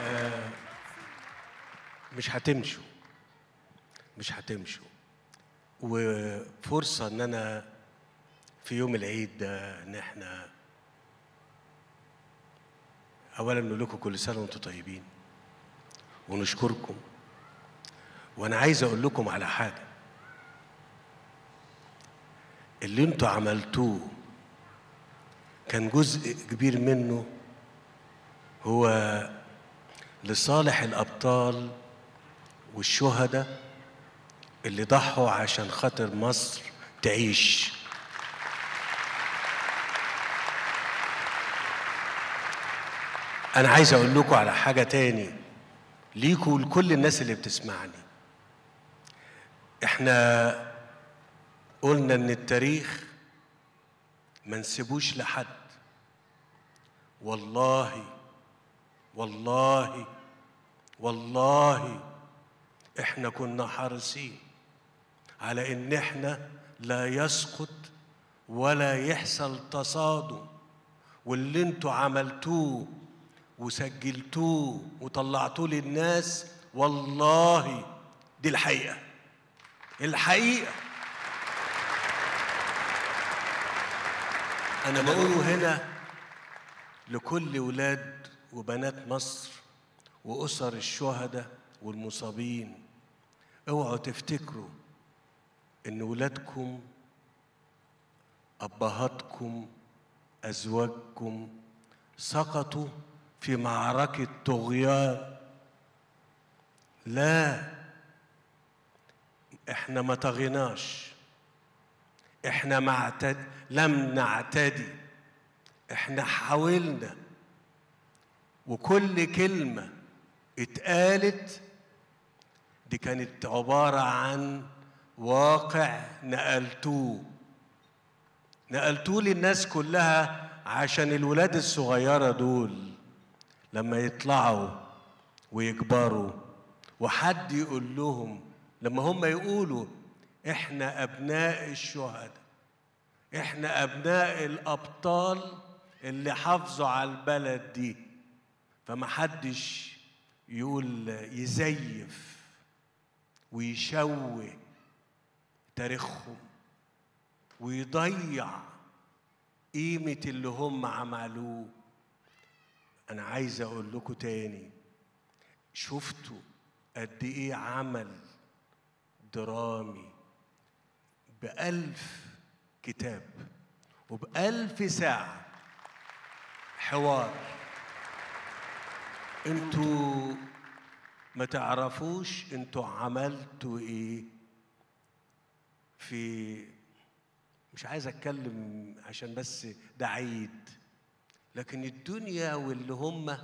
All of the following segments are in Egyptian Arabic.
آه، مش هتمشوا مش هتمشوا وفرصة إن أنا في يوم العيد ده إن إحنا أولا نقول لكم كل سنة وأنتم طيبين ونشكركم وأنا عايز أقول لكم على حاجة اللي أنتوا عملتوه كان جزء كبير منه هو لصالح الأبطال والشهداء اللي ضحوا عشان خاطر مصر تعيش أنا عايز أقول لكم على حاجة تاني ليكوا ولكل الناس اللي بتسمعني إحنا قلنا إن التاريخ ما نسيبوش لحد والله والله والله احنا كنا حريصين على ان احنا لا يسقط ولا يحصل تصادم واللي انتوا عملتوه وسجلتوه وطلعتوه للناس والله دي الحقيقه الحقيقه انا بقوله هنا لكل ولاد وبنات مصر واسر الشهداء والمصابين اوعوا تفتكروا ان ولادكم ابهاتكم ازواجكم سقطوا في معركه طغيان لا احنا ما طغيناش احنا ما اعتد... لم نعتدي احنا حاولنا وكل كلمه اتقالت دي كانت عباره عن واقع نقلتوه نقلتوه للناس كلها عشان الولاد الصغيره دول لما يطلعوا ويكبروا وحد يقول لهم لما هم يقولوا احنا ابناء الشهداء احنا ابناء الابطال اللي حافظوا على البلد دي فما حدش يقول يزيف ويشوه تاريخهم ويضيع قيمة اللي هم عملوه أنا عايز أقول لكم تاني شفتوا قد إيه عمل درامي بألف كتاب وبألف ساعة حوار انتوا ما تعرفوش انتوا عملتوا ايه في مش عايز اتكلم عشان بس ده عيد لكن الدنيا واللي هم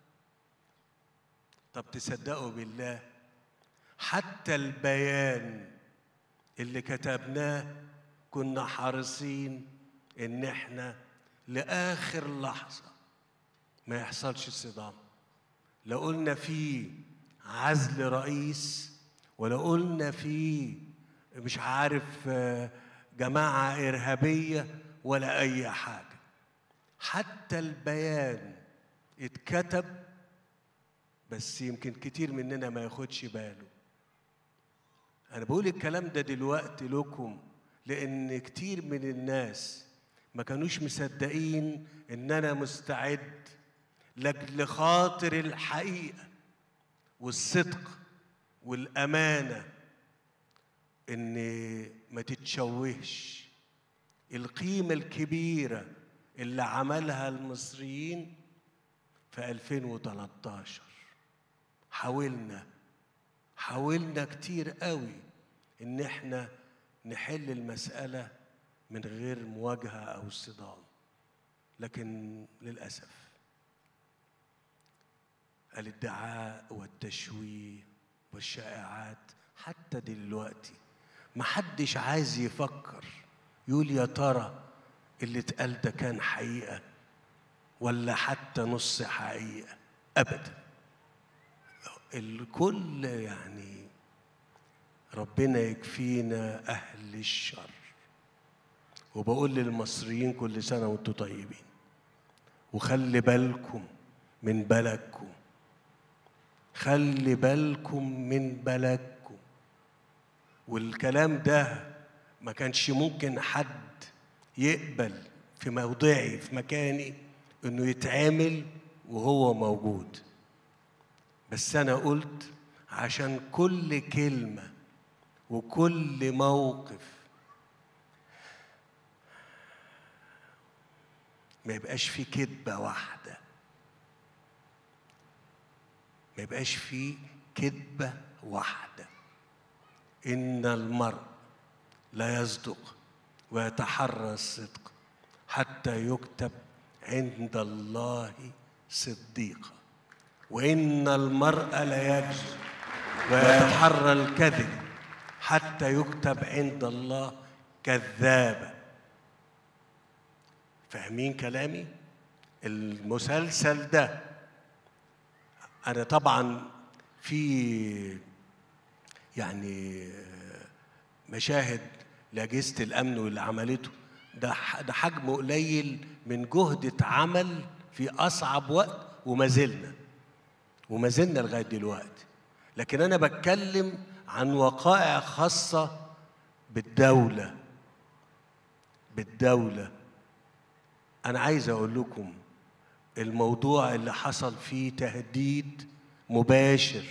طب تصدقوا بالله حتى البيان اللي كتبناه كنا حريصين ان احنا لاخر لحظه ما يحصلش صدام لا قلنا فيه عزل رئيس ولا قلنا فيه مش عارف جماعة إرهابية ولا أي حاجة حتى البيان اتكتب بس يمكن كتير مننا ما ياخدش باله أنا بقول الكلام ده دلوقتي لكم لأن كتير من الناس ما كانوش مصدقين إن أنا مستعد لأجل خاطر الحقيقة والصدق والأمانة إن ما تتشوهش القيمة الكبيرة اللي عملها المصريين في 2013 حاولنا حاولنا كتير قوي إن إحنا نحل المسألة من غير مواجهة أو صدام لكن للأسف الادعاء والتشويه والشائعات حتى دلوقتي محدش عايز يفكر يقول يا ترى اللي اتقال ده كان حقيقة ولا حتى نص حقيقة أبدا الكل يعني ربنا يكفينا أهل الشر وبقول للمصريين كل سنة وانتم طيبين وخلي بالكم من بلدكم خلي بالكم من بلدكم والكلام ده ما كانش ممكن حد يقبل في موضعي في مكاني انه يتعامل وهو موجود بس انا قلت عشان كل كلمه وكل موقف ما يبقاش في كذبه واحده ما يبقاش في كذبه واحده ان المرء لا يصدق ويتحرى الصدق حتى يكتب عند الله صديقا وان المرء لا يكذب ويتحرى الكذب حتى يكتب عند الله كذابا فاهمين كلامي المسلسل ده انا طبعا في يعني مشاهد لاجهزه الامن واللي عملته ده ده حجم قليل من جهد اتعمل في اصعب وقت وما زلنا وما زلنا لغايه دلوقتي لكن انا بتكلم عن وقائع خاصه بالدوله بالدوله انا عايز اقول لكم الموضوع اللي حصل فيه تهديد مباشر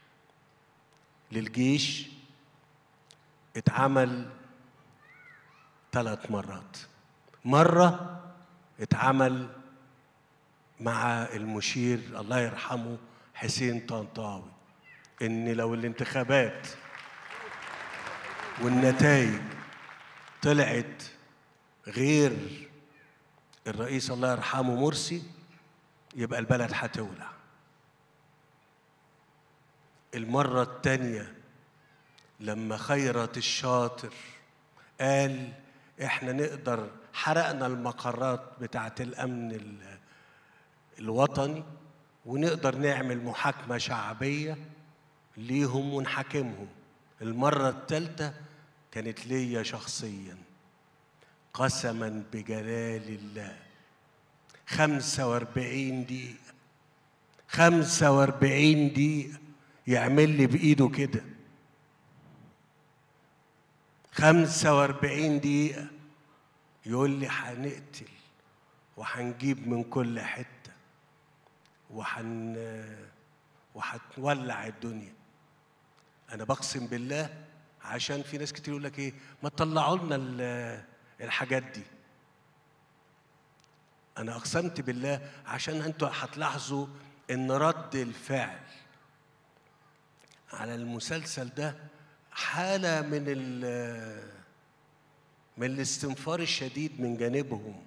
للجيش اتعمل ثلاث مرات مرة اتعمل مع المشير الله يرحمه حسين طنطاوي ان لو الانتخابات والنتائج طلعت غير الرئيس الله يرحمه مرسي يبقى البلد هتولع المرة التانية لما خيرت الشاطر قال احنا نقدر حرقنا المقرات بتاعت الامن الوطني ونقدر نعمل محاكمة شعبية ليهم ونحاكمهم المرة الثالثة كانت ليا شخصيا قسما بجلال الله خمسة واربعين دقيقة خمسة واربعين دقيقة يعمل لي بإيده كده خمسة واربعين دقيقة يقول لي هنقتل وهنجيب من كل حتة وحن وهتولع الدنيا أنا بقسم بالله عشان في ناس كتير يقول لك إيه ما تطلعوا لنا الحاجات دي أنا أقسمت بالله عشان أنتوا هتلاحظوا إن رد الفعل على المسلسل ده حالة من من الاستنفار الشديد من جانبهم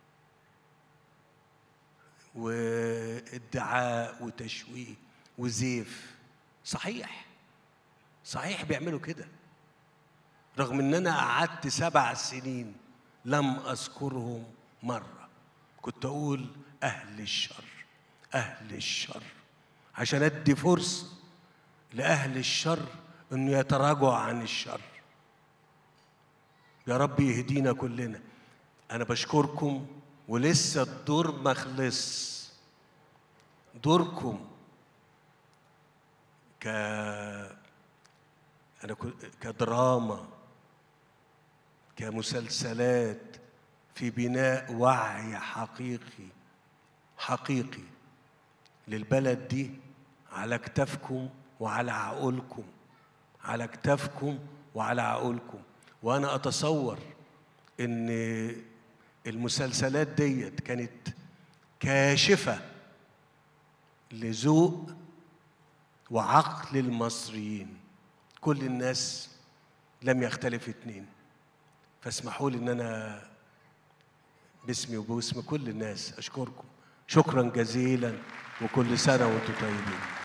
وادعاء وتشويه وزيف صحيح صحيح بيعملوا كده رغم ان انا قعدت سبع سنين لم اذكرهم مره كنت اقول اهل الشر اهل الشر عشان ادي فرصه لاهل الشر انه يتراجعوا عن الشر يا رب يهدينا كلنا انا بشكركم ولسه الدور ما خلص دوركم ك انا كدراما كمسلسلات في بناء وعي حقيقي حقيقي للبلد دي على كتافكم وعلى عقولكم على كتافكم وعلى عقولكم وانا اتصور ان المسلسلات ديت كانت كاشفه لذوق وعقل المصريين كل الناس لم يختلف اتنين فاسمحوا لي ان انا باسمي وباسم كل الناس اشكركم شكرا جزيلا وكل سنه وانتم طيبين